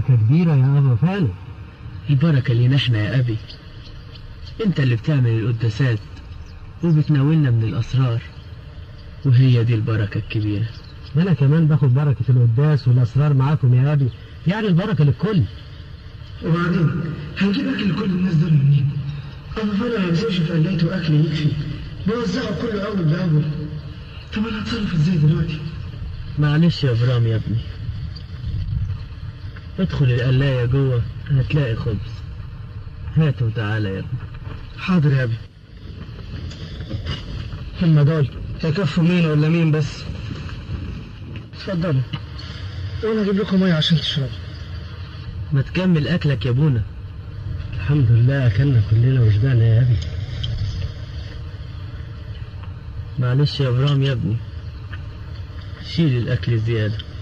بركة كبيرة يا أبا فعلا البركة لينا احنا يا أبي انت اللي بتعمل القداسات وبتناولنا من الأسرار وهي دي البركة الكبيرة ما أنا كمان باخد بركة القداس والأسرار معاكم يا أبي يعني البركة للكل وبعدين هنجيب اكل لكل الناس دول منين؟ انا فانا ما بسيبش في قلايته اكل يكفي بوزعه كله اول باول طب انا هتصرف ازاي دلوقتي؟ معلش يا برام يا ابني ادخل القلاية جوه هتلاقي خبز هات وتعالى يا ابني حاضر يا ابي هم دول هيكفوا مين ولا مين بس اتفضلوا وانا اجيب لكم ميه عشان تشربوا ما تكمل أكلك يا بونا الحمد لله أكلنا كلنا وشبعنا يا أبي معلش يا برام يا ابني شيل الأكل زيادة